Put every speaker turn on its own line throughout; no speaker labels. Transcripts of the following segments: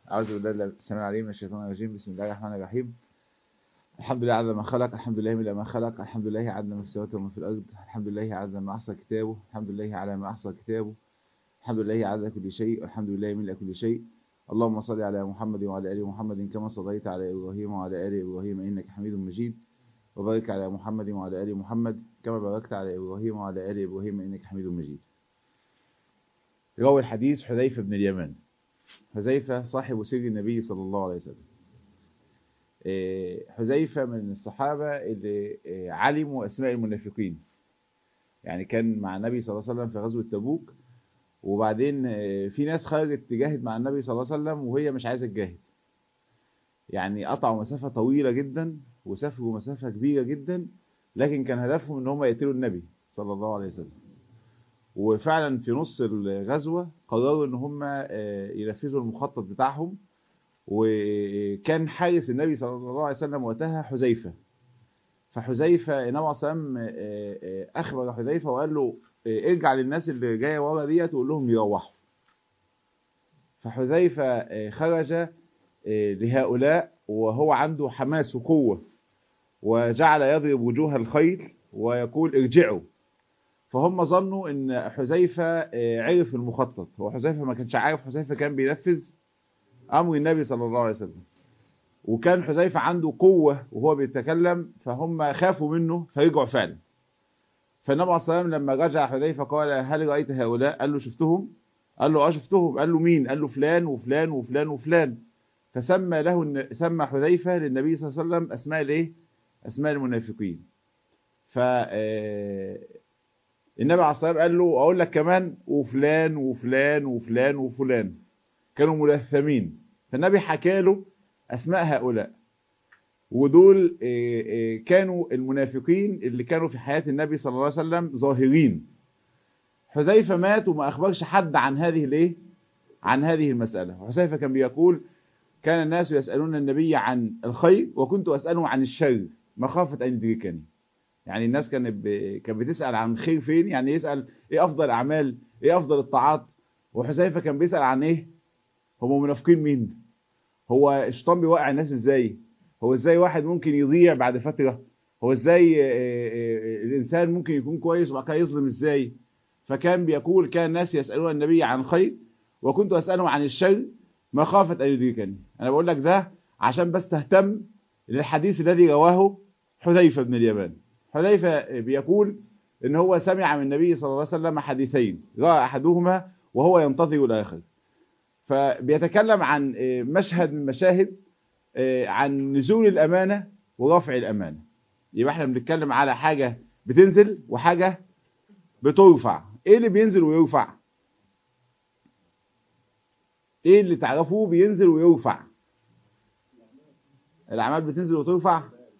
أعوذ بالله السميع العليم من الشيطان الرجيم بسم الله الرحمن الرحيم الحمد لله عدد ما خلق الحمد لله من ما خلق الحمد لله عدد ما في السماوات وما في الأرض الحمد لله عدد ما أحصى كتابه الحمد لله على ما أحصى كتابه الحمد لله عدد كل شيء والحمد لله ملء كل شيء اللهم صل على محمد وعلى آل محمد كما صليت على إبراهيم وعلى آل إبراهيم إنك حميد مجيد وبارك على محمد وعلى آل محمد كما باركت على إبراهيم وعلى آل إبراهيم إنك حميد مجيد روى الحديث حذيفة بن اليمان حذيفة صاحب سر النبي صلى الله عليه وسلم حذيفة من الصحابة اللي علموا أسماء المنافقين يعني كان مع النبي صلى الله عليه وسلم في غزوة تبوك وبعدين في ناس خرجت تجاهد مع النبي صلى الله عليه وسلم وهي مش عايزة تجاهد يعني قطعوا مسافة طويلة جدا وسافروا مسافة كبيرة جدا لكن كان هدفهم ان هم يقتلوا النبي صلى الله عليه وسلم وفعلا في نص الغزوة قرروا ان هم ينفذوا المخطط بتاعهم وكان حارس النبي صلى الله عليه وسلم وقتها حذيفة فحذيفة النبي عليه السلام اخبر حذيفة وقال له ارجع للناس اللي جايه ورا ديت وقول لهم يروحوا فحذيفة خرج لهؤلاء وهو عنده حماس وقوة وجعل يضرب وجوه الخيل ويقول ارجعوا فهم ظنوا ان حذيفة عرف المخطط هو حذيفة ما كانش عارف حذيفة كان بينفذ امر النبي صلى الله عليه وسلم وكان حذيفة عنده قوة وهو بيتكلم فهم خافوا منه فرجعوا فعلا فالنبي عليه الصلاه والسلام لما رجع حذيفه قال هل رايت هؤلاء قال له شفتهم قال له اه شفتهم قال له مين قال له فلان وفلان وفلان وفلان فسمى له سمى حذيفه للنبي صلى الله عليه وسلم اسماء الايه اسماء المنافقين ف النبي عليه الصلاه والسلام قال له اقول لك كمان وفلان وفلان وفلان وفلان كانوا ملثمين فالنبي حكى له اسماء هؤلاء ودول كانوا المنافقين اللي كانوا في حياة النبي صلى الله عليه وسلم ظاهرين حذيفة مات وما أخبرش حد عن هذه الايه عن هذه المسألة حذيفة كان بيقول كان الناس يسألون النبي عن الخير وكنت أسأله عن الشر مخافة أن يدركني يعني الناس كانت ب... كانت بتسأل عن الخير فين يعني يسأل ايه أفضل أعمال ايه أفضل الطاعات وحذيفة كان بيسأل عن ايه هم منافقين مين هو الشيطان بيوقع الناس ازاي هو ازاي واحد ممكن يضيع بعد فترة هو ازاي الانسان ممكن يكون كويس وبعد كده يظلم ازاي فكان بيقول كان الناس يسألون النبي عن خير وكنت أسأله عن الشر مخافة أن يدركني أنا بقول لك ده عشان بس تهتم للحديث الذي رواه حذيفة بن اليمان حذيفة بيقول ان هو سمع من النبي صلى الله عليه وسلم حديثين رأى أحدهما وهو ينتظر الآخر فبيتكلم عن مشهد من مشاهد عن نزول الأمانة ورفع الأمانة يبقى احنا بنتكلم على حاجة بتنزل وحاجة بترفع ايه اللي بينزل ويرفع ايه اللي تعرفوه بينزل ويرفع الاعمال بتنزل وترفع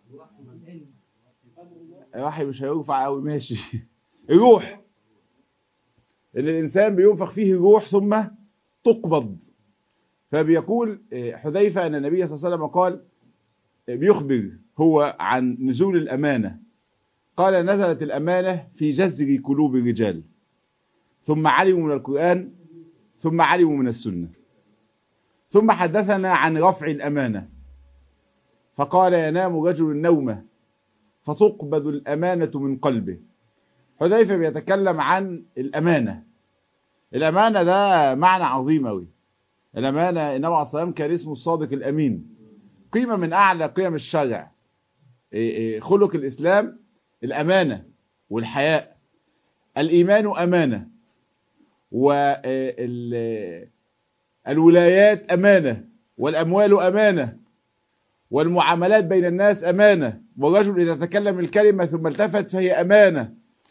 الوحي مش هيرفع قوي ماشي الروح ان الانسان بينفخ فيه الروح ثم تقبض فبيقول حذيفة أن النبي صلى الله عليه وسلم قال بيخبر هو عن نزول الأمانة قال نزلت الأمانة في جذر قلوب الرجال ثم علموا من القرآن ثم علموا من السنة ثم حدثنا عن رفع الأمانة فقال ينام رجل النومة فتقبض الأمانة من قلبه حذيفة بيتكلم عن الأمانة الأمانة ده معنى عظيم أوي الأمانة النبي عليه الصلاة كان اسمه الصادق الأمين قيمة من أعلى قيم الشرع خلق الإسلام الأمانة والحياء الإيمان أمانة والولايات أمانة والأموال أمانة والمعاملات بين الناس أمانة والرجل إذا تكلم الكلمة ثم التفت فهي أمانة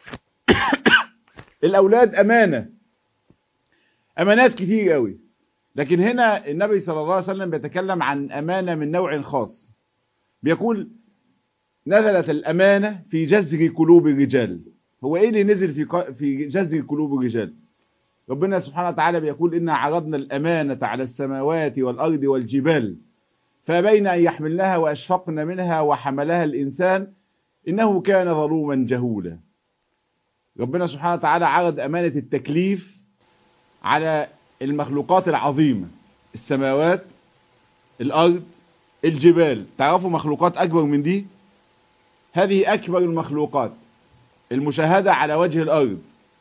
الأولاد أمانة أمانات كتير قوي لكن هنا النبي صلى الله عليه وسلم بيتكلم عن أمانة من نوع خاص بيقول نزلت الأمانة في جذر قلوب الرجال هو إيه اللي نزل في في جذر قلوب الرجال ربنا سبحانه وتعالى بيقول إنا عرضنا الأمانة على السماوات والأرض والجبال فبين أن يحملنها وأشفقن منها وحملها الإنسان إنه كان ظلوما جهولا ربنا سبحانه وتعالى عرض أمانة التكليف على المخلوقات العظيمة السماوات الارض الجبال تعرفوا مخلوقات اكبر من دي هذه اكبر المخلوقات المشاهدة على وجه الارض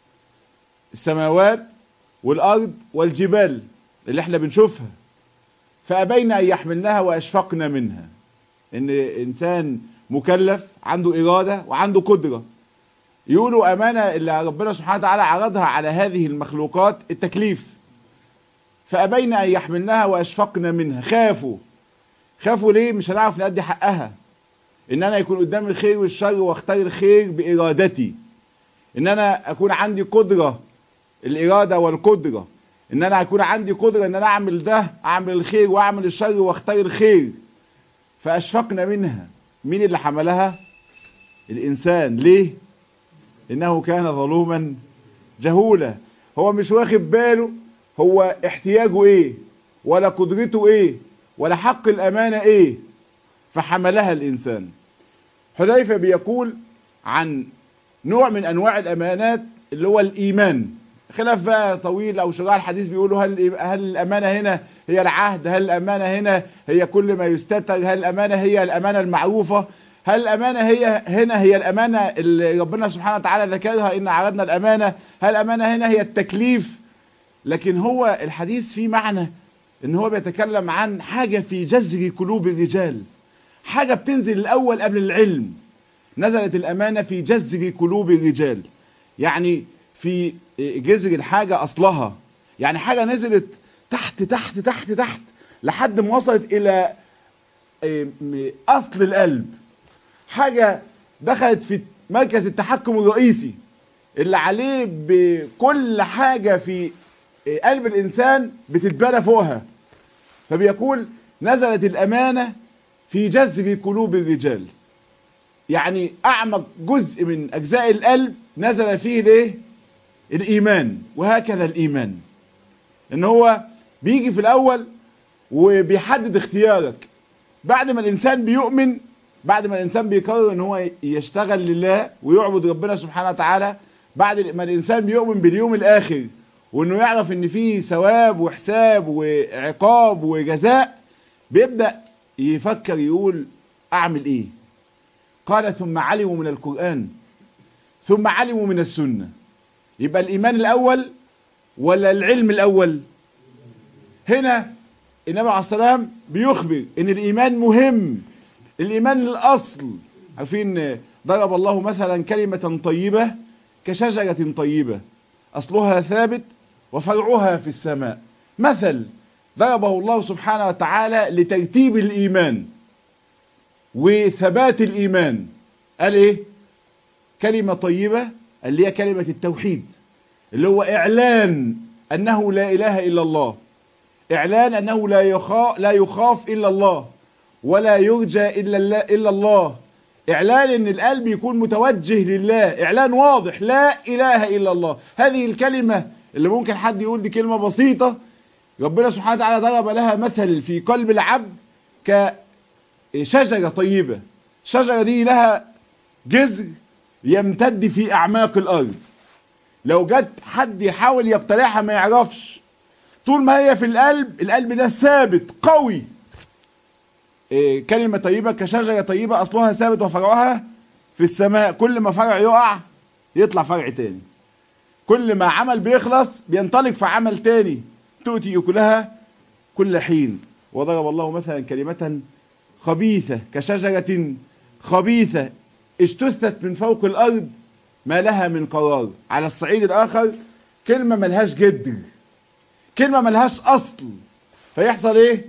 السماوات والارض والجبال اللي احنا بنشوفها فابين ان يحملناها واشفقنا منها ان انسان مكلف عنده ارادة وعنده قدرة يقولوا امانة اللي ربنا سبحانه وتعالى عرضها على هذه المخلوقات التكليف فابين ان يحملناها واشفقنا منها خافوا خافوا ليه مش هنعرف نأدي حقها ان انا يكون قدام الخير والشر واختار الخير بارادتي ان انا اكون عندي قدرة الاراده والقدرة ان انا اكون عندي قدرة ان انا اعمل ده اعمل الخير واعمل الشر واختار الخير فاشفقنا منها مين اللي حملها الانسان ليه انه كان ظلوما جهولا هو مش واخد باله هو احتياجه ايه ولا قدرته ايه ولا حق الامانة ايه فحملها الانسان حذيفة بيقول عن نوع من انواع الامانات اللي هو الايمان خلاف بقى طويل او شراع الحديث بيقولوا هل هل الامانه هنا هي العهد هل الامانه هنا هي كل ما يستتر هل الامانه هي الامانه المعروفه هل الامانه هي هنا هي الامانه اللي ربنا سبحانه وتعالى ذكرها ان عرضنا الامانه هل الامانه هنا هي التكليف لكن هو الحديث فيه معنى ان هو بيتكلم عن حاجه في جذر قلوب الرجال حاجه بتنزل الاول قبل العلم نزلت الامانه في جذر قلوب الرجال يعني في جذر الحاجة أصلها يعني حاجة نزلت تحت تحت تحت تحت لحد ما وصلت إلى أصل القلب حاجة دخلت في مركز التحكم الرئيسي اللي عليه بكل حاجة في قلب الإنسان بتتبنى فوقها فبيقول نزلت الأمانة في جذر قلوب الرجال يعني أعمق جزء من أجزاء القلب نزل فيه ليه الإيمان وهكذا الإيمان إن هو بيجي في الأول وبيحدد اختيارك بعد ما الإنسان بيؤمن بعد ما الإنسان بيقرر إن هو يشتغل لله ويعبد ربنا سبحانه وتعالى بعد ما الإنسان بيؤمن باليوم الآخر وإنه يعرف إن فيه ثواب وحساب وعقاب وجزاء بيبدأ يفكر يقول أعمل إيه قال ثم علموا من القرآن ثم علموا من السنة يبقى الإيمان الأول ولا العلم الأول هنا النبي عليه السلام بيخبر ان الإيمان مهم الإيمان الأصل عارفين ضرب الله مثلا كلمة طيبة كشجرة طيبة أصلها ثابت وفرعها في السماء مثل ضربه الله سبحانه وتعالى لترتيب الإيمان وثبات الإيمان قال إيه كلمة طيبة اللي هي كلمة التوحيد اللي هو إعلان أنه لا إله إلا الله إعلان أنه لا يخاف, لا يخاف إلا الله ولا يرجى إلا الله, إلا الله إعلان أن القلب يكون متوجه لله إعلان واضح لا إله إلا الله هذه الكلمة اللي ممكن حد يقول دي كلمة بسيطة ربنا سبحانه وتعالى ضرب لها مثل في قلب العبد كشجرة طيبة الشجرة دي لها جذر يمتد في أعماق الأرض لو جت حد يحاول يقتلعها ما يعرفش طول ما هي في القلب القلب ده ثابت قوي إيه كلمة طيبة كشجرة طيبة أصلها ثابت وفرعها في السماء كل ما فرع يقع يطلع فرع تاني كل ما عمل بيخلص بينطلق في عمل تاني تؤتي أكلها كل حين وضرب الله مثلا كلمة خبيثة كشجرة خبيثة اجتثت من فوق الأرض ما لها من قرار على الصعيد الآخر كلمة ملهاش جدر كلمة ملهاش أصل فيحصل إيه,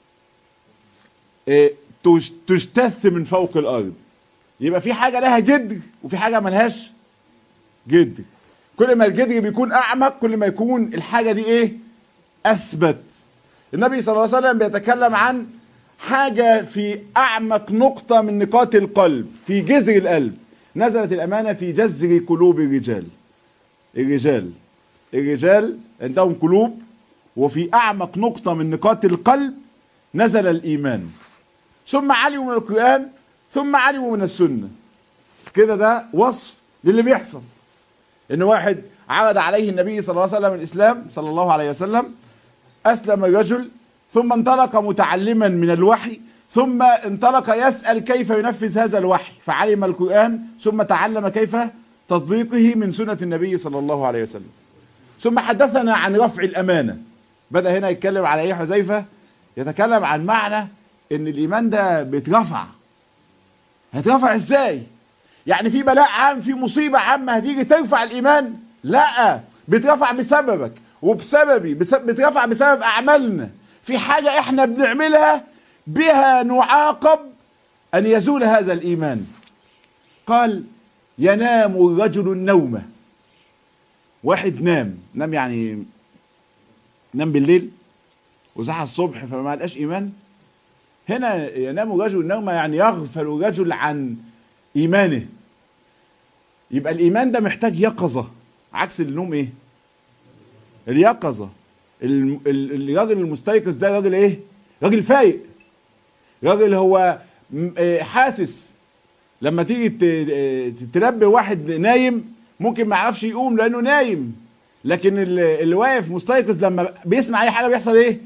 إيه تجتث من فوق الأرض يبقى في حاجة لها جدر وفي حاجة ملهاش جدر كل ما الجدر بيكون أعمق كل ما يكون الحاجة دي إيه أثبت النبي صلى الله عليه وسلم بيتكلم عن حاجة في أعمق نقطة من نقاط القلب في جذر القلب نزلت الأمانة في جذر قلوب الرجال الرجال الرجال عندهم قلوب وفي أعمق نقطة من نقاط القلب نزل الإيمان ثم علموا من القرآن ثم علموا من السنة كده ده وصف للي بيحصل ان واحد عرض عليه النبي صلى الله عليه وسلم الإسلام صلى الله عليه وسلم أسلم الرجل ثم انطلق متعلما من الوحي ثم انطلق يسأل كيف ينفذ هذا الوحي فعلم القرآن ثم تعلم كيف تطبيقه من سنة النبي صلى الله عليه وسلم ثم حدثنا عن رفع الأمانة بدأ هنا يتكلم على ايه حذيفة يتكلم عن معنى ان الايمان ده بيترفع هيترفع ازاي يعني في بلاء عام في مصيبة عامة هتيجي ترفع الايمان لا بيترفع بسببك وبسببي بسبب بيترفع بسبب اعمالنا في حاجة احنا بنعملها بها نعاقب ان يزول هذا الايمان قال ينام الرجل النومة واحد نام نام يعني نام بالليل وصحى الصبح فما لقاش ايمان هنا ينام الرجل النوم يعني يغفل الرجل عن ايمانه يبقى الايمان ده محتاج يقظة عكس النوم ايه اليقظة الراجل المستيقظ ده راجل ايه راجل فايق راجل هو حاسس لما تيجي تنبه واحد نايم ممكن ما يعرفش يقوم لانه نايم لكن اللي واقف مستيقظ لما بيسمع اي حاجه بيحصل ايه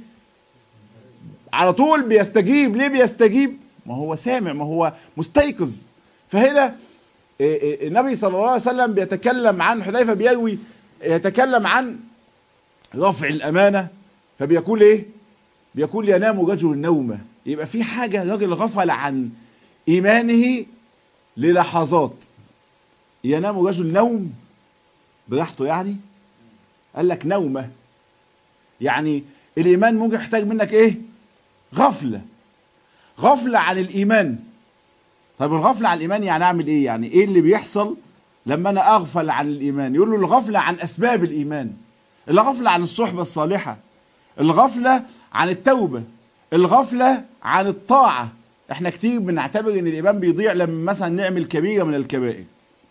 على طول بيستجيب ليه بيستجيب ما هو سامع ما هو مستيقظ فهنا النبي صلى الله عليه وسلم بيتكلم عن حذيفه بيروي يتكلم عن رفع الامانه فبيقول ايه بيقول ينام رجل النومه يبقى في حاجه راجل غفل عن ايمانه للحظات ينام رجل نوم براحته يعني قال لك نومه يعني الايمان ممكن يحتاج منك ايه غفله غفله عن الايمان طيب الغفله عن الايمان يعني اعمل ايه يعني ايه اللي بيحصل لما انا اغفل عن الايمان يقول له الغفله عن اسباب الايمان الغفله عن الصحبه الصالحه الغفله عن التوبه الغفله عن الطاعه احنا كتير بنعتبر ان الايمان بيضيع لما مثلا نعمل كبيره من الكبائر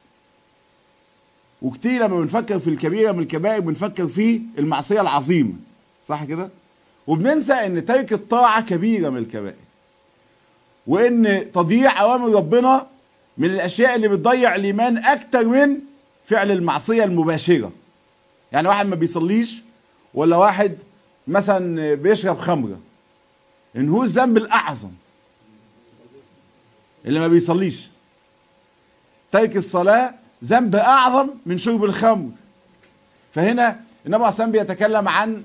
وكتير لما بنفكر في الكبيرة من الكبائر بنفكر في المعصية العظيمة صح كده وبننسى ان ترك الطاعة كبيرة من الكبائر وان تضييع اوامر ربنا من الاشياء اللي بتضيع الايمان اكتر من فعل المعصية المباشرة يعني واحد ما بيصليش ولا واحد مثلا بيشرب خمرة ان هو الذنب الاعظم اللي ما بيصليش ترك الصلاة ذنب اعظم من شرب الخمر فهنا النبي عليه الصلاه بيتكلم عن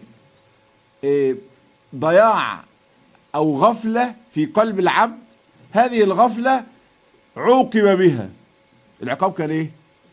ضياع او غفله في قلب العبد هذه الغفله عوقب بها العقاب كان ايه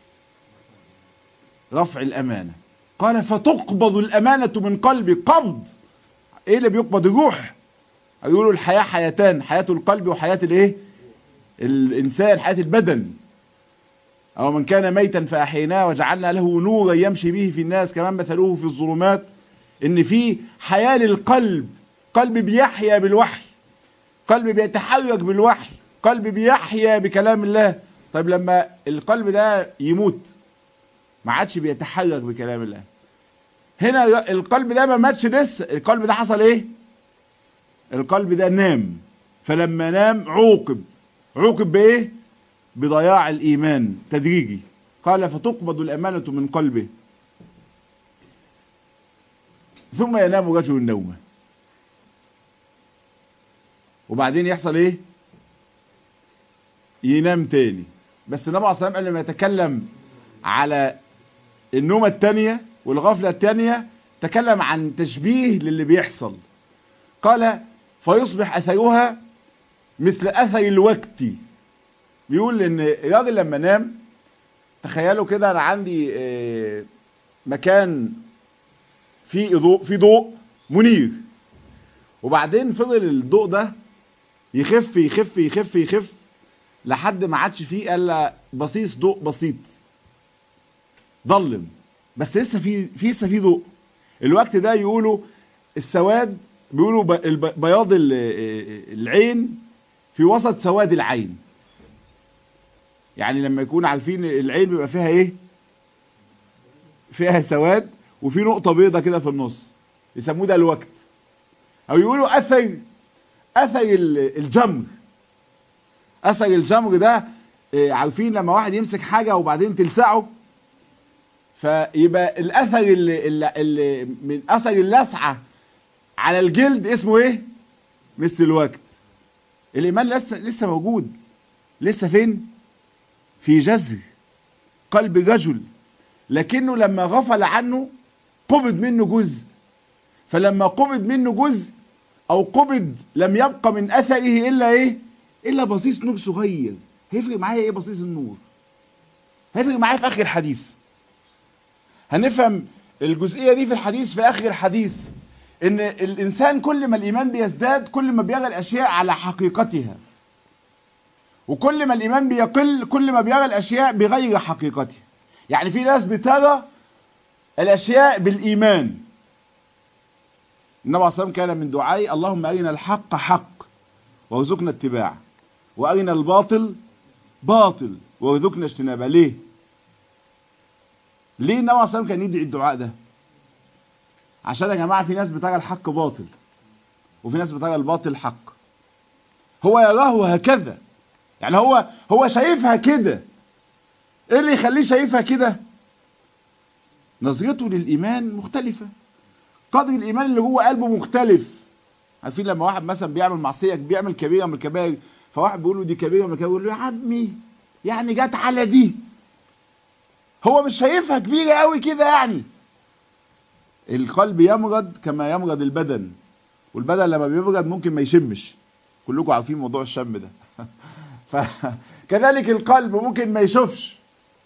رفع الامانه قال فتقبض الامانه من قلبي قبض ايه اللي بيقبض الروح يقولوا الحياه حياتان حياه القلب وحياه الايه الانسان حياه البدن أو من كان ميتا فأحيناه وجعلنا له نورا يمشي به في الناس كمان مثلوه في الظلمات إن في حياة للقلب قلب بيحيا بالوحي قلب بيتحرك بالوحي قلب بيحيا بكلام الله طيب لما القلب ده يموت ما عادش بيتحرك بكلام الله هنا القلب ده ما ماتش لسه القلب ده حصل ايه القلب ده نام فلما نام عوقب عوقب بايه بضياع الإيمان تدريجي قال فتقبض الأمانة من قلبه ثم ينام رجل النوم وبعدين يحصل ايه ينام تاني بس النبي عليه الصلاه والسلام قبل ما يتكلم على النومه الثانيه والغفله الثانيه تكلم عن تشبيه للي بيحصل قال فيصبح اثرها مثل اثر الوقت بيقول ان الراجل لما نام تخيلوا كده انا عندي مكان فيه ضوء في ضوء منير وبعدين فضل الضوء ده يخف يخف يخف يخف لحد ما عادش فيه الا بصيص ضوء بسيط ضلم بس لسه في في لسه في ضوء الوقت ده يقولوا السواد بيقولوا بياض العين في وسط سواد العين يعني لما يكون عارفين العين بيبقى فيها ايه فيها سواد وفي نقطة بيضة كده في النص يسموه ده الوقت او يقولوا اثر اثر الجمر اثر الجمر ده عارفين لما واحد يمسك حاجة وبعدين تلسعه فيبقى الاثر اللي, اللي, اللي من اثر اللسعة على الجلد اسمه ايه مثل الوقت الايمان لسه لسه موجود لسه فين في جذر قلب رجل لكنه لما غفل عنه قبض منه جزء فلما قبض منه جزء او قبض لم يبقى من اثره الا ايه الا بصيص نور صغير هيفرق معايا ايه بصيص النور هيفرق معايا في اخر الحديث هنفهم الجزئية دي في الحديث في اخر الحديث ان الانسان كل ما الايمان بيزداد كل ما بيرى الاشياء على حقيقتها وكل ما الايمان بيقل كل ما بيرى الاشياء بغير حقيقتها يعني في ناس بترى الاشياء بالايمان النبي عليه الصلاه كان من دعائي اللهم ارنا الحق حق وارزقنا اتباعه وارنا الباطل باطل وارزقنا اجتنابه ليه ليه النبي عليه الصلاه كان يدعي الدعاء ده عشان يا جماعه في ناس بترى الحق باطل وفي ناس بترى الباطل حق هو يراه هكذا يعني هو هو شايفها كده ايه اللي يخليه شايفها كده نظرته للايمان مختلفه قدر الايمان اللي جوه قلبه مختلف عارفين لما واحد مثلا بيعمل معصيه بيعمل كبيره من الكبائر فواحد بيقول له دي كبيره من الكبائر يقول له يا عمي يعني جت على دي هو مش شايفها كبيره قوي كده يعني القلب يمرض كما يمرض البدن والبدن لما بيمرض ممكن ما يشمش كلكم عارفين موضوع الشم ده فكذلك القلب ممكن ما يشوفش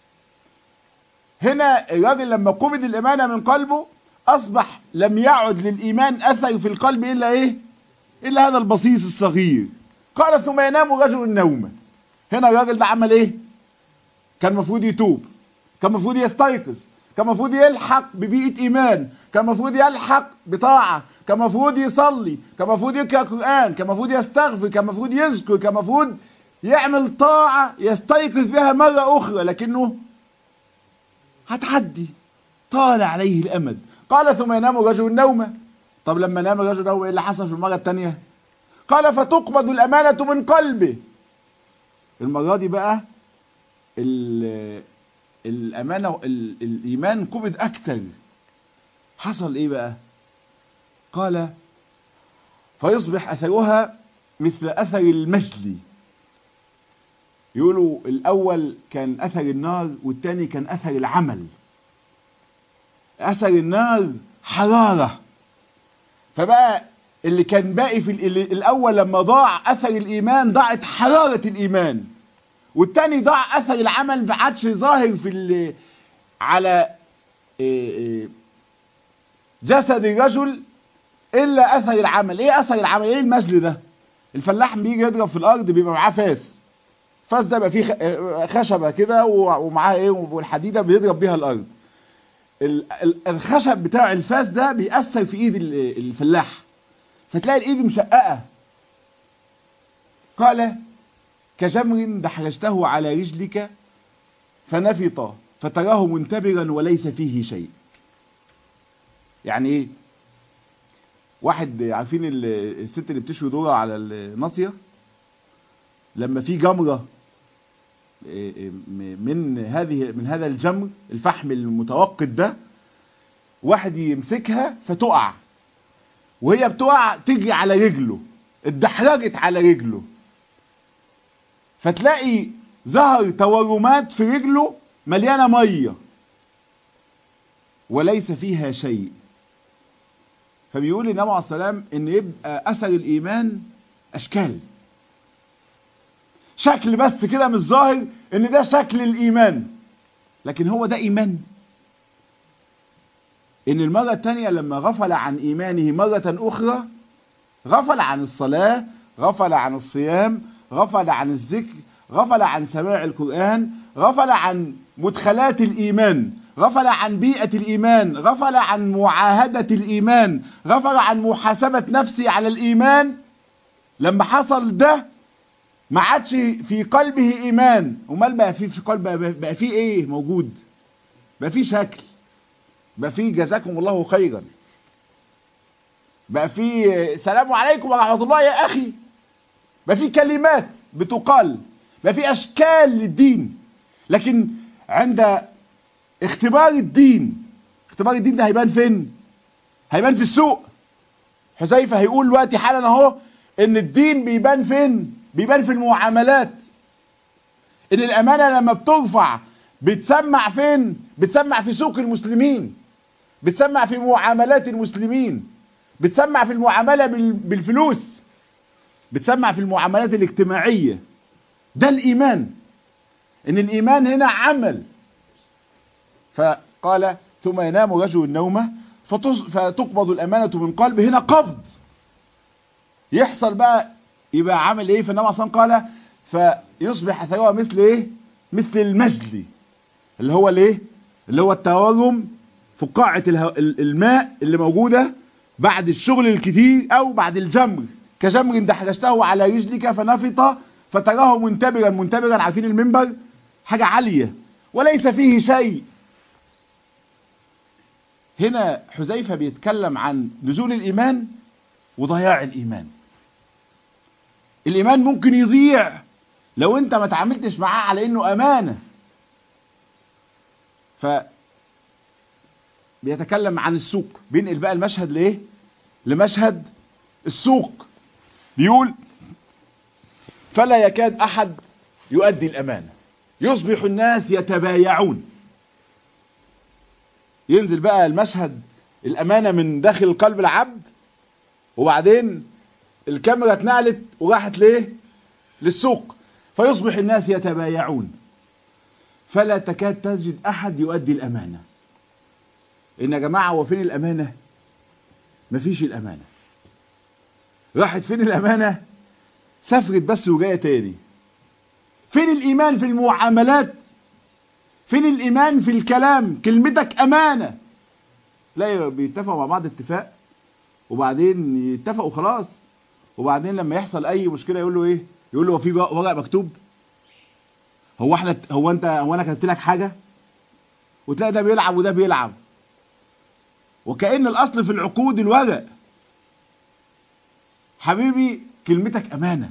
هنا الراجل لما قبض الإمانة من قلبه أصبح لم يعد للإيمان أثر في القلب إلا إيه إلا هذا البصيص الصغير قال ثم ينام رجل النوم هنا الراجل ده عمل إيه كان المفروض يتوب كان المفروض يستيقظ كان المفروض يلحق ببيئة إيمان كان المفروض يلحق بطاعة كان المفروض يصلي كان المفروض يقرأ قرآن كان المفروض يستغفر كان المفروض يذكر كان المفروض يعمل طاعة يستيقظ بها مرة أخرى لكنه هتعدي طال عليه الأمد قال ثم ينام الرجل النوم طب لما نام الرجل النوم إيه اللي حصل في المرة الثانية قال فتقبض الأمانة من قلبه المرة دي بقى الأمانة الإيمان قبض أكتر حصل إيه بقى قال فيصبح أثرها مثل أثر المجلي يقولوا الأول كان أثر النار والتاني كان أثر العمل أثر النار حرارة فبقى اللي كان باقي في الأول لما ضاع أثر الإيمان ضاعت حرارة الإيمان والتاني ضاع أثر العمل ما عادش ظاهر في على جسد الرجل إلا أثر العمل إيه أثر العمل إيه المجل ده الفلاح بيجي يضرب في الأرض بيبقى معاه فاس فاس ده بقى فيه خشبة كده ومعاه ايه والحديدة بيضرب بيها الارض الخشب بتاع الفاس ده بيأثر في ايد الفلاح فتلاقي الايد مشققة قال كجمر دحرجته على رجلك فنفط فتراه منتبرا وليس فيه شيء يعني ايه واحد عارفين الست اللي بتشوي ذره على الناصيه لما في جمره من هذه من هذا الجمر الفحم المتوقد ده واحد يمسكها فتقع وهي بتقع تجري على رجله اتدحرجت على رجله فتلاقي ظهر تورمات في رجله مليانه ميه وليس فيها شيء فبيقول النبي عليه السلام ان يبقى اثر الايمان اشكال شكل بس كده مش ظاهر ان ده شكل الايمان لكن هو ده ايمان ان المرة التانية لما غفل عن ايمانه مرة اخرى غفل عن الصلاة غفل عن الصيام غفل عن الذكر غفل عن سماع القرآن غفل عن مدخلات الايمان غفل عن بيئة الايمان غفل عن معاهدة الايمان غفل عن محاسبة نفسي على الايمان لما حصل ده ما عادش في قلبه ايمان امال بقى في في قلبه بقى في ايه موجود بقى في شكل بقى في جزاكم الله خيرا بقى في سلام عليكم ورحمه الله يا اخي بقى في كلمات بتقال بقى في اشكال للدين لكن عند اختبار الدين اختبار الدين ده هيبان فين هيبان في السوق حذيفه هيقول دلوقتي حالا اهو ان الدين بيبان فين بيبان في المعاملات ان الامانه لما بترفع بتسمع فين بتسمع في سوق المسلمين بتسمع في معاملات المسلمين بتسمع في المعامله بال- بالفلوس بتسمع في المعاملات الاجتماعيه ده الايمان ان الايمان هنا عمل فقال ثم ينام رجل النومه فتص- فتقبض الامانه من قلبه هنا قبض يحصل بقى يبقى عامل ايه فالنبي صلى الله عليه وسلم قال فيصبح ثروه مثل ايه مثل المجلي اللي هو الايه اللي هو التورم فقاعة اله- ال- الماء اللي موجودة بعد الشغل الكتير او بعد الجمر كجمر دحرجته على رجلك فنفط فتراه منتبرا منتبرا عارفين المنبر حاجة عالية وليس فيه شيء هنا حذيفة بيتكلم عن نزول الإيمان وضياع الإيمان الإيمان ممكن يضيع لو أنت ما تعاملتش معاه على إنه أمانة ف بيتكلم عن السوق بينقل بقى المشهد لإيه لمشهد السوق بيقول فلا يكاد أحد يؤدي الأمانة يصبح الناس يتبايعون ينزل بقى المشهد الأمانة من داخل قلب العبد وبعدين الكاميرا اتنقلت وراحت ليه للسوق فيصبح الناس يتبايعون فلا تكاد تجد أحد يؤدي الأمانة إن يا جماعة هو فين الأمانة مفيش الأمانة راحت فين الأمانة سافرت بس وجاية تاني فين الإيمان في المعاملات فين الإيمان في الكلام كلمتك أمانة تلاقي بيتفقوا مع بعض اتفاق وبعدين يتفقوا خلاص وبعدين لما يحصل أي مشكلة يقول له إيه يقول له هو في ورق مكتوب هو احنا هو انت هو انا كتبت لك حاجة وتلاقي ده بيلعب وده بيلعب وكأن الأصل في العقود الورق حبيبي كلمتك أمانة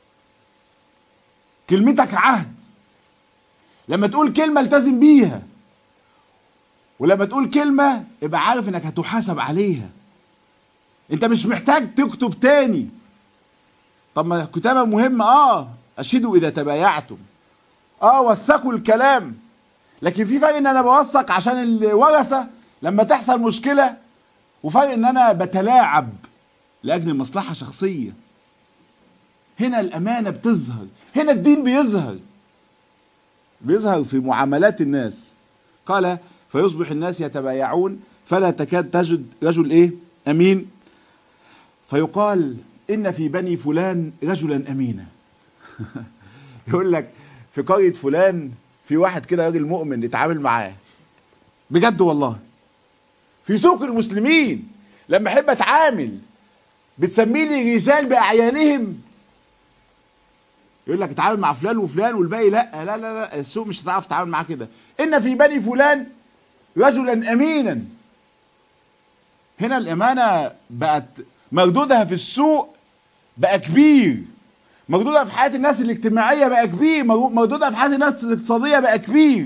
كلمتك عهد لما تقول كلمة التزم بيها ولما تقول كلمة ابقى عارف انك هتحاسب عليها انت مش محتاج تكتب تاني طب ما الكتابة مهمة اه اشهدوا اذا تبايعتم اه وثقوا الكلام لكن في فرق ان انا بوثق عشان الورثة لما تحصل مشكلة وفرق ان انا بتلاعب لاجل مصلحة شخصية هنا الامانة بتظهر هنا الدين بيظهر بيظهر في معاملات الناس قال فيصبح الناس يتبايعون فلا تكاد تجد رجل ايه امين فيقال ان في بني فلان رجلا امينا يقول لك في قرية فلان في واحد كده راجل مؤمن يتعامل معاه بجد والله في سوق المسلمين لما احب اتعامل بتسمي لي رجال باعيانهم يقول لك اتعامل مع فلان وفلان والباقي لا لا لا, لا السوق مش هتعرف تتعامل معاه كده ان في بني فلان رجلا امينا هنا الامانه بقت مردودها في السوق بقى كبير مردودها في حياه الناس الاجتماعيه بقى كبير مردودها في حياه الناس الاقتصاديه بقى كبير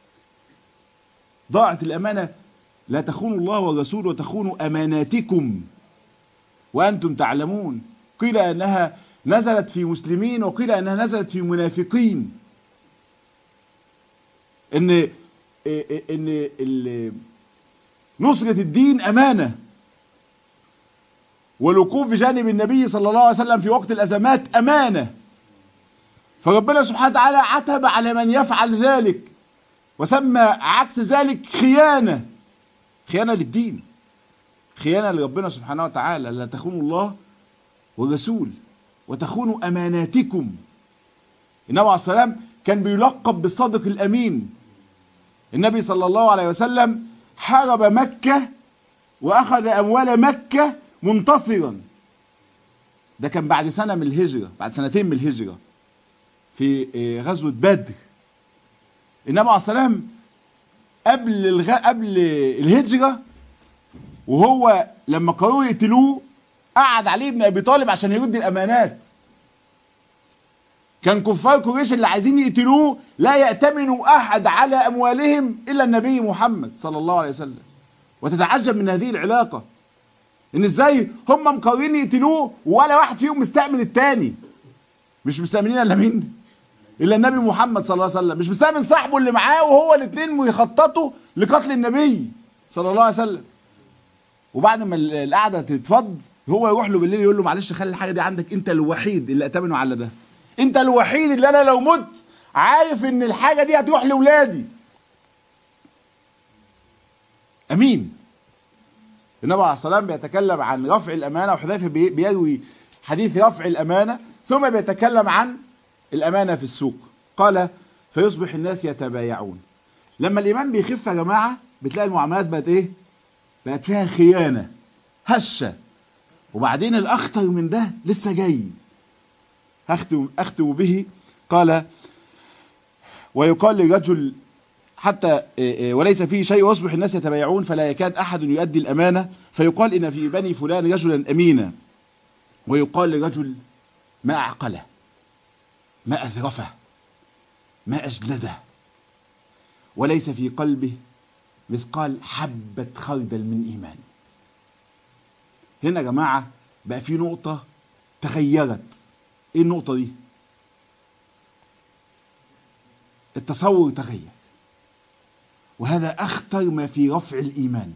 ضاعت الامانه لا تخونوا الله والرسول وتخونوا اماناتكم وانتم تعلمون قيل انها نزلت في مسلمين وقيل انها نزلت في منافقين ان ان نصرة الدين امانة والوقوف بجانب النبي صلى الله عليه وسلم في وقت الازمات امانة فربنا سبحانه وتعالى عتب على من يفعل ذلك وسمى عكس ذلك خيانة خيانة للدين خيانة لربنا سبحانه وتعالى لا تخونوا الله والرسول وتخونوا أماناتكم النبي عليه السلام كان بيلقب بالصادق الأمين النبي صلى الله عليه وسلم حارب مكة وأخذ أموال مكة منتصرا ده كان بعد سنة من الهجرة بعد سنتين من الهجرة في غزوة بدر النبي عليه السلام قبل الغ... قبل الهجرة وهو لما قرروا يقتلوه قعد عليه ابن ابي طالب عشان يرد الامانات كان كفار قريش اللي عايزين يقتلوه لا يأتمنوا احد على اموالهم الا النبي محمد صلى الله عليه وسلم وتتعجب من هذه العلاقة ان ازاي هم مقررين يقتلوه ولا واحد فيهم مستعمل التاني مش مستعملين الا مين الا النبي محمد صلى الله عليه وسلم مش مستعمل صاحبه اللي معاه وهو الاثنين بيخططوا لقتل النبي صلى الله عليه وسلم وبعد ما ال- القعده تتفض هو يروح له بالليل يقول له معلش خلي الحاجه دي عندك انت الوحيد اللي اتمنه على ده انت الوحيد اللي انا لو مت عارف ان الحاجه دي هتروح لاولادي امين النبي عليه الصلاه والسلام بيتكلم عن رفع الامانه وحذيفه بي- بيروي حديث رفع الامانه ثم بيتكلم عن الامانه في السوق قال فيصبح الناس يتبايعون لما الايمان بيخف يا جماعه بتلاقي المعاملات بقت ايه بقت فيها خيانه هشه وبعدين الاخطر من ده لسه جاي اختم اختم به قال ويقال لرجل حتى إيه إيه وليس فيه شيء ويصبح الناس يتبايعون فلا يكاد احد يؤدي الامانه فيقال ان في بني فلان رجلا امينا ويقال لرجل ما اعقله ما اذرفه ما اجلده وليس في قلبه مثقال حبه خردل من ايمان هنا يا جماعه بقى في نقطه تغيرت ايه النقطه دي التصور تغير وهذا اخطر ما في رفع الايمان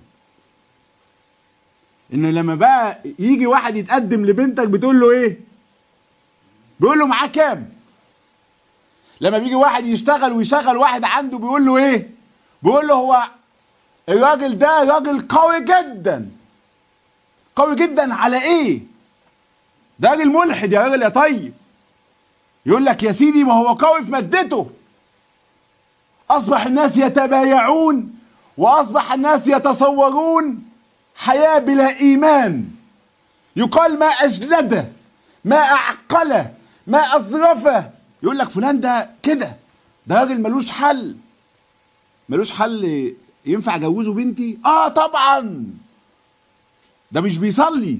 ان لما بقى يجي واحد يتقدم لبنتك بتقول له ايه بيقول له معاه كام لما بيجي واحد يشتغل ويشغل واحد عنده بيقول له ايه بيقول له هو الراجل ده راجل قوي جدا قوي جدا على ايه ده راجل ملحد يا راجل يا طيب يقول لك يا سيدي ما هو قوي في مادته أصبح الناس يتبايعون وأصبح الناس يتصورون حياة بلا إيمان يقال ما أجلده ما أعقله ما أظرفه يقول لك فلان ده كده ده راجل ملوش حل ملوش حل ينفع أجوزه بنتي آه طبعا ده مش بيصلي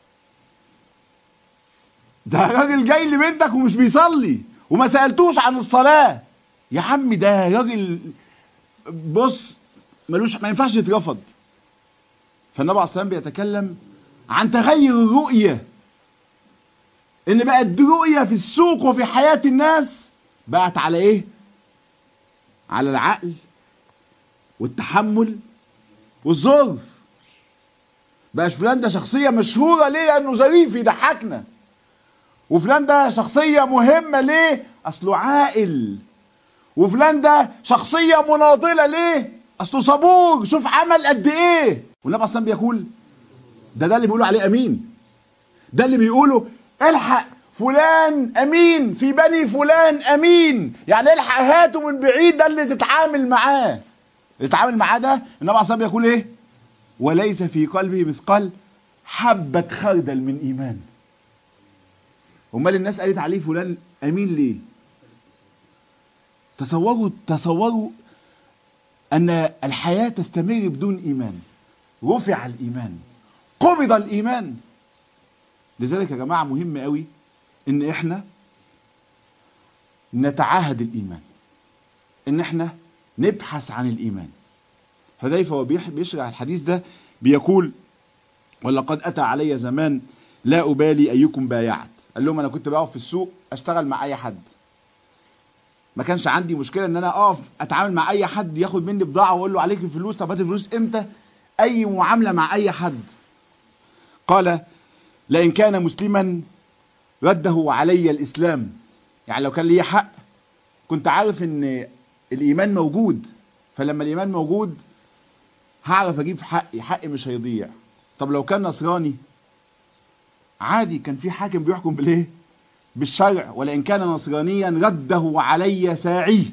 ده راجل جاي لبنتك ومش بيصلي وما سألتوش عن الصلاة يا عم ده راجل بص ملوش ما ينفعش يترفض فالنبي عليه الصلاه والسلام بيتكلم عن تغير الرؤيه ان بقت رؤيه في السوق وفي حياه الناس بقت على ايه على العقل والتحمل والظرف بقاش فلان ده شخصيه مشهوره ليه لانه ظريف يضحكنا وفلان ده شخصيه مهمه ليه اصله عاقل وفلان ده شخصية مناضلة ليه اصله صبور شوف عمل قد ايه والنبي اصلا بيقول ده ده اللي بيقولوا عليه امين ده اللي بيقولوا الحق فلان امين في بني فلان امين يعني الحق هاته من بعيد ده اللي تتعامل معاه اللي تتعامل معاه ده النبي اصلا بيقول ايه وليس في قلبه مثقال حبة خردل من ايمان امال الناس قالت عليه فلان امين ليه تصوروا تصوروا أن الحياة تستمر بدون إيمان رفع الإيمان قبض الإيمان لذلك يا جماعة مهم قوي إن إحنا نتعاهد الإيمان إن إحنا نبحث عن الإيمان حذيفة وبيشرح الحديث ده بيقول ولقد أتى علي زمان لا أبالي أيكم بايعت قال لهم أنا كنت بقف في السوق أشتغل مع أي حد ما كانش عندي مشكله ان انا اقف اتعامل مع اي حد ياخد مني بضاعه واقول له عليك الفلوس طب هات الفلوس امتى اي معامله مع اي حد قال لئن كان مسلما رده علي الاسلام يعني لو كان لي حق كنت عارف ان الايمان موجود فلما الايمان موجود هعرف اجيب حقي حقي مش هيضيع طب لو كان نصراني عادي كان في حاكم بيحكم بالايه بالشرع ولئن كان نصرانيا رده علي ساعيه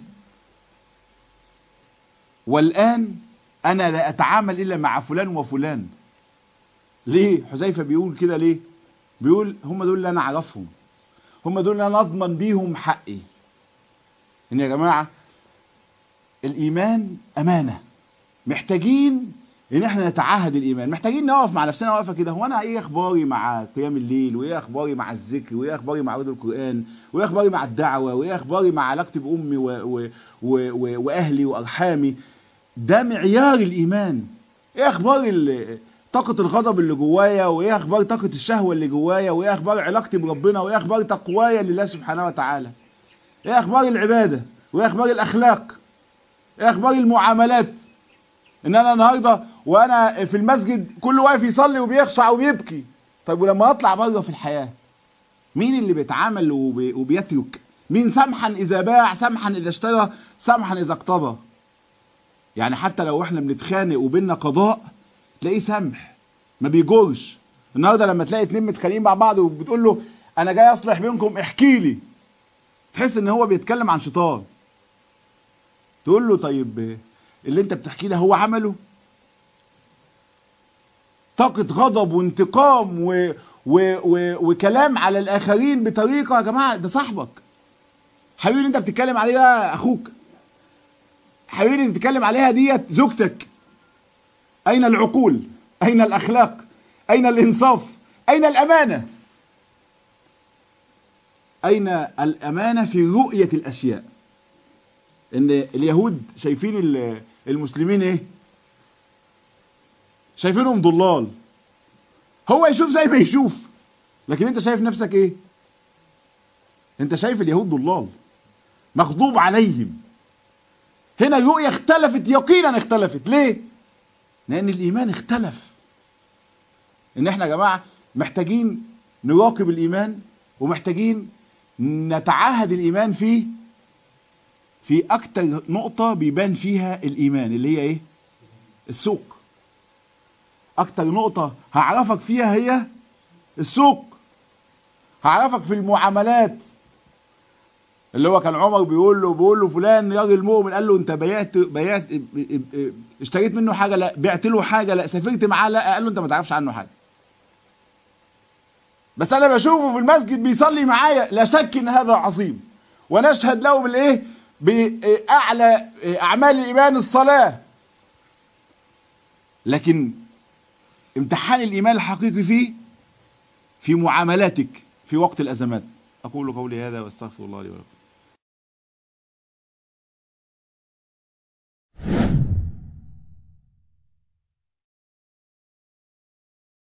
والآن أنا لا أتعامل إلا مع فلان وفلان ليه حذيفة بيقول كده ليه بيقول هم دول اللي أنا أعرفهم هم دول اللي أنا أضمن بيهم حقي إن يا جماعة الإيمان أمانة محتاجين ان احنا نتعهد الايمان محتاجين نقف مع نفسنا وقفه كده هو انا ايه اخباري مع قيام الليل وايه اخباري مع الذكر وايه اخباري مع عروض القران وايه اخباري مع الدعوه وايه اخباري مع علاقتي بامي و... و... و... و... واهلي وارحامي ده معيار الايمان ايه اخبار ال...
طاقة الغضب اللي جوايا وايه اخبار طاقة الشهوة اللي جوايا وايه اخبار علاقتي بربنا وايه اخبار تقوايا لله سبحانه وتعالى ايه اخبار العبادة وايه اخبار الاخلاق ايه اخبار المعاملات ان انا النهارده وانا في المسجد كل واقف يصلي وبيخشع وبيبكي طيب ولما اطلع بره في الحياه مين اللي بيتعامل وبي- وبيترك مين سمحا اذا باع سمحا اذا اشترى سمحا اذا اقتضى يعني حتى لو احنا بنتخانق وبيننا قضاء تلاقيه سمح ما بيجورش النهارده لما تلاقي اتنين متخانقين مع بعض وبتقول له انا جاي اصلح بينكم احكي لي تحس ان هو بيتكلم عن شيطان تقول له طيب اللي انت بتحكيه ده هو عمله طاقة غضب وانتقام و... و... و... وكلام على الآخرين بطريقة يا جماعة ده صاحبك حبيبي اللي انت بتتكلم عليه ده أخوك حبيبي اللي بتتكلم عليها ديت زوجتك أين العقول أين الأخلاق أين الإنصاف أين الأمانة أين الأمانة في رؤية الأشياء ان اليهود شايفين ال- المسلمين ايه شايفينهم ضلال هو يشوف زي ما يشوف لكن انت شايف نفسك ايه انت شايف اليهود ضلال مغضوب عليهم هنا الرؤية اختلفت يقينا اختلفت ليه لان الايمان اختلف ان احنا يا جماعة محتاجين نراقب الايمان ومحتاجين نتعاهد الايمان فيه في اكتر نقطة بيبان فيها الايمان اللي هي ايه السوق اكتر نقطة هعرفك فيها هي السوق هعرفك في المعاملات اللي هو كان عمر بيقول له بيقول له فلان راجل مؤمن قال له انت بيعت بيعت اشتريت منه حاجه لا بعت له حاجه لا سافرت معاه لا قال له انت ما تعرفش عنه حاجه بس انا بشوفه في المسجد بيصلي معايا لا شك ان هذا عظيم ونشهد له بالايه باعلى اعمال الايمان الصلاه لكن امتحان الايمان الحقيقي فيه في معاملاتك في وقت الازمات اقول قولي هذا واستغفر الله لي ولكم